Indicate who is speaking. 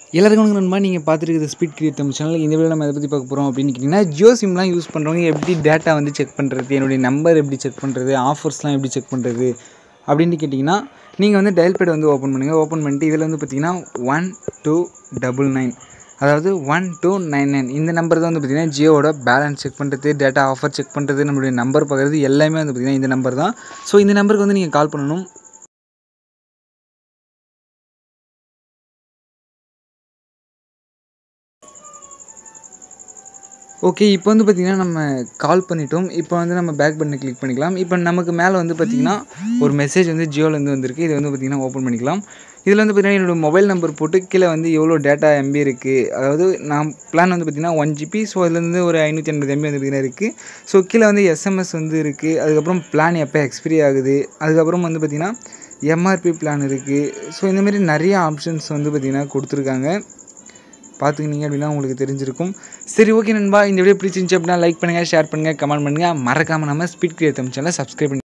Speaker 1: எல்லாருக்கும் வணக்கம் நண்பா நீங்கள் பார்த்துருக்குது ஸ்பீட் கிரியேட் தமிழ் சேனல் இந்த வீடியோ நம்ம எதை பற்றி பார்க்க போகிறோம் அப்படின்னு கேட்டிங்கன்னா ஜியோ சிம்லாம் யூஸ் பண்ணுறவங்க எப்படி டேட்டா வந்து செக் பண்ணுறது என்னுடைய நம்பர் எப்படி செக் பண்ணுறது ஆஃபர்ஸ்லாம் எப்படி செக் பண்ணுறது அப்படின்னு கேட்டிங்கன்னா நீங்கள் வந்து டயல் பேட் வந்து ஓப்பன் பண்ணுங்கள் ஓப்பன் பண்ணிட்டு இதில் வந்து பார்த்தீங்கன்னா ஒன் டூ டபுள் நைன் அதாவது ஒன் டூ நைன் நைன் இந்த நம்பர் தான் வந்து பார்த்திங்கன்னா ஜியோவோட பேலன்ஸ் செக் பண்ணுறது டேட்டா ஆஃபர் செக் பண்ணுறது நம்மளுடைய நம்பர் பார்க்குறது எல்லாமே வந்து பார்த்திங்கன்னா இந்த நம்பர் தான் ஸோ இந்த நம்பருக்கு வந்து நீங்கள் கால் பண்ணணும் ஓகே இப்போ வந்து பார்த்திங்கன்னா நம்ம கால் பண்ணிட்டோம் இப்போ வந்து நம்ம பேக் பட்டனை கிளிக் பண்ணிக்கலாம் இப்போ நமக்கு மேலே வந்து பார்த்திங்கன்னா ஒரு மெசேஜ் வந்து ஜியோலேருந்து வந்திருக்கு இது வந்து பார்த்திங்கன்னா ஓப்பன் பண்ணிக்கலாம் இதில் வந்து பார்த்திங்கன்னா என்னோடய மொபைல் நம்பர் போட்டு கீழே வந்து எவ்வளோ டேட்டா எம்பி இருக்குது அதாவது நான் பிளான் வந்து பார்த்திங்கன்னா ஒன் ஜிபி ஸோ அதுலேருந்து ஒரு ஐநூற்றி எண்பது எம்பி வந்து பார்த்திங்கன்னா இருக்குது ஸோ கீழே வந்து எஸ்எம்எஸ் வந்து இருக்குது அதுக்கப்புறம் பிளான் எப்போ எக்ஸ்பிரி ஆகுது அதுக்கப்புறம் வந்து பார்த்திங்கன்னா எம்ஆர்பி பிளான் இருக்குது ஸோ இந்தமாரி நிறைய ஆப்ஷன்ஸ் வந்து பார்த்திங்கன்னா கொடுத்துருக்காங்க பார்த்துக்கினீங்க அப்படின்னா உங்களுக்கு தெரிஞ்சிருக்கும் சரி ஓகே நண்பா இந்த வீடியோ பிடிச்சிருந்துச்சு அப்படின்னா லைக் பண்ணுங்கள் ஷேர் பண்ணுங்கள் கமெண்ட் பண்ணுங்கள் மறக்காமல் நம்ம ஸ்பீட் கிரியேட் சேனலை சப்ஸ்கிரைப் பண்ணி